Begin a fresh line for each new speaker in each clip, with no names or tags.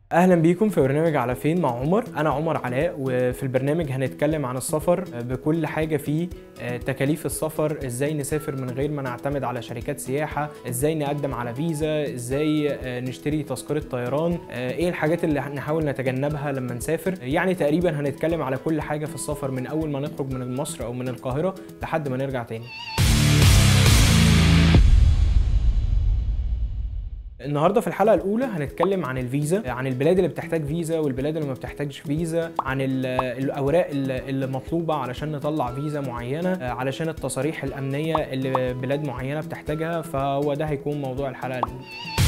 اهلا بيكم في برنامج على فين مع عمر انا عمر علاء وفي البرنامج هنتكلم عن السفر بكل حاجه فيه آه، تكاليف السفر ازاي نسافر من غير ما نعتمد على شركات سياحه ازاي نقدم على فيزا ازاي آه، نشتري تذكره طيران آه، ايه الحاجات اللي نحاول نتجنبها لما نسافر يعني تقريبا هنتكلم على كل حاجه في السفر من اول ما نخرج من مصر او من القاهره لحد ما نرجع تاني النهارده في الحلقه الاولى هنتكلم عن الفيزا عن البلاد اللي بتحتاج فيزا والبلاد اللي ما بتحتاجش فيزا عن ال- الاوراق اللي اللي مطلوبه علشان نطلع فيزا معينه علشان التصاريح الامنيه اللي بلاد معينه بتحتاجها فهو ده هيكون موضوع الحلقه الاولى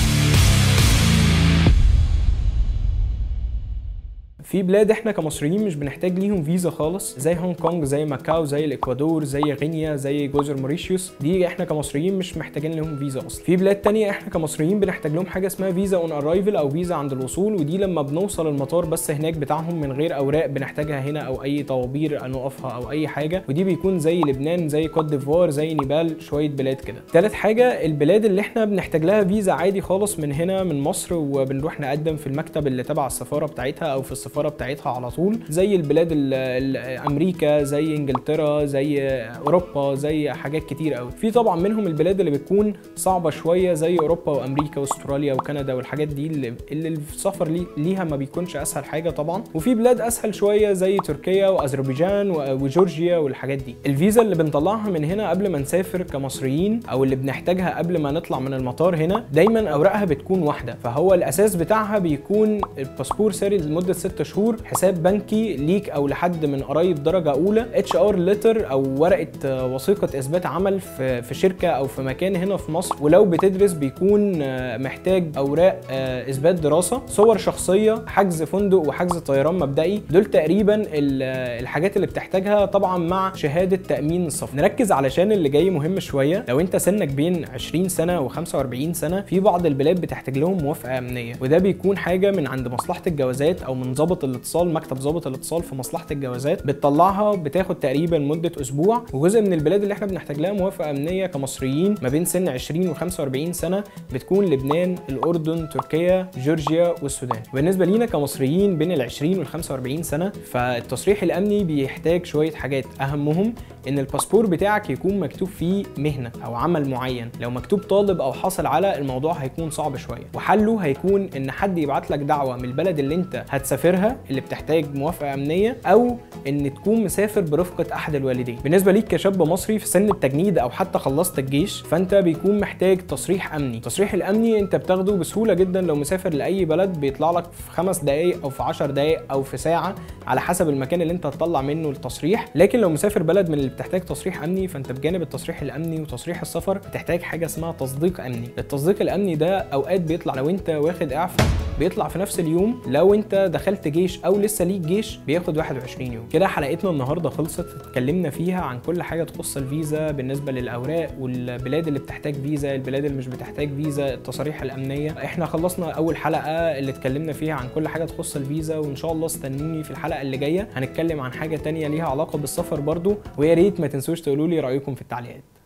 في بلاد احنا كمصريين مش بنحتاج ليهم فيزا خالص زي هونج كونج زي ماكاو زي الاكوادور زي غينيا زي جزر موريشيوس دي احنا كمصريين مش محتاجين لهم فيزا اصلا في بلاد تانية احنا كمصريين بنحتاج لهم حاجه اسمها فيزا اون ارايفل او فيزا عند الوصول ودي لما بنوصل المطار بس هناك بتاعهم من غير اوراق بنحتاجها هنا او اي طوابير نقفها او اي حاجه ودي بيكون زي لبنان زي كوت ديفوار زي نيبال شويه بلاد كده تالت حاجه البلاد اللي احنا بنحتاج لها فيزا عادي خالص من هنا من مصر وبنروح نقدم في المكتب اللي تبع السفاره بتاعتها او في السفاره بتاعتها على طول زي البلاد ال ال امريكا زي انجلترا زي اوروبا زي حاجات كتير قوي في طبعا منهم البلاد اللي بتكون صعبه شويه زي اوروبا وامريكا واستراليا وكندا والحاجات دي اللي, اللي السفر لي ليها ما بيكونش اسهل حاجه طبعا وفي بلاد اسهل شويه زي تركيا واذربيجان و- وجورجيا والحاجات دي الفيزا اللي بنطلعها من هنا قبل ما نسافر كمصريين او اللي بنحتاجها قبل ما نطلع من المطار هنا دايما اوراقها بتكون واحده فهو الاساس بتاعها بيكون الباسبور ساري لمده 6 شهور حساب بنكي ليك او لحد من قرايب درجه اولى اتش ار ليتر او ورقه آه، وثيقه اثبات عمل في في شركه او في مكان هنا في مصر ولو بتدرس بيكون آه، محتاج اوراق آه، اثبات دراسه صور شخصيه حجز فندق وحجز طيران مبدئي دول تقريبا ال- آه، الحاجات اللي بتحتاجها طبعا مع شهاده تامين السفر نركز علشان اللي جاي مهم شويه لو انت سنك بين 20 سنه و45 سنه في بعض البلاد بتحتاج لهم موافقه امنيه وده بيكون حاجه من عند مصلحه الجوازات او من ضابط الاتصال مكتب ضابط الاتصال في مصلحه الجوازات بتطلعها بتاخد تقريبا مده اسبوع وجزء من البلاد اللي احنا بنحتاج لها موافقه امنيه كمصريين ما بين سن 20 و45 سنه بتكون لبنان الاردن تركيا جورجيا والسودان بالنسبه لينا كمصريين بين ال 20 وال 45 سنه فالتصريح الامني بيحتاج شويه حاجات اهمهم ان الباسبور بتاعك يكون مكتوب فيه مهنه او عمل معين لو مكتوب طالب او حاصل على الموضوع هيكون صعب شويه وحله هيكون ان حد يبعت لك دعوه من البلد اللي انت هتسافرها اللي بتحتاج موافقه امنيه او ان تكون مسافر برفقه احد الوالدين بالنسبه ليك كشاب مصري في سن التجنيد او حتى خلصت الجيش فانت بيكون محتاج تصريح امني التصريح الامني انت بتاخده بسهوله جدا لو مسافر لاي بلد بيطلع لك في خمس دقائق او في 10 دقائق او في ساعه على حسب المكان اللي انت هتطلع منه التصريح لكن لو مسافر بلد من اللي بتحتاج تصريح امني فانت بجانب التصريح الامني وتصريح السفر بتحتاج حاجه اسمها تصديق امني التصديق الامني ده اوقات بيطلع لو انت واخد اعفاء بيطلع في نفس اليوم لو انت دخلت جيش او لسه ليك جيش بياخد 21 يوم كده حلقتنا النهارده خلصت اتكلمنا فيها عن كل حاجه تخص الفيزا بالنسبه للاوراق والبلاد اللي بتحتاج فيزا البلاد اللي مش بتحتاج فيزا التصاريح الامنيه احنا خلصنا اول حلقه اللي اتكلمنا فيها عن كل حاجه تخص الفيزا وان شاء الله استنوني في الحلقه اللي جايه هنتكلم عن حاجه تانية ليها علاقه بالسفر برضو ويا ريت ما تنسوش تقولوا لي رايكم في التعليقات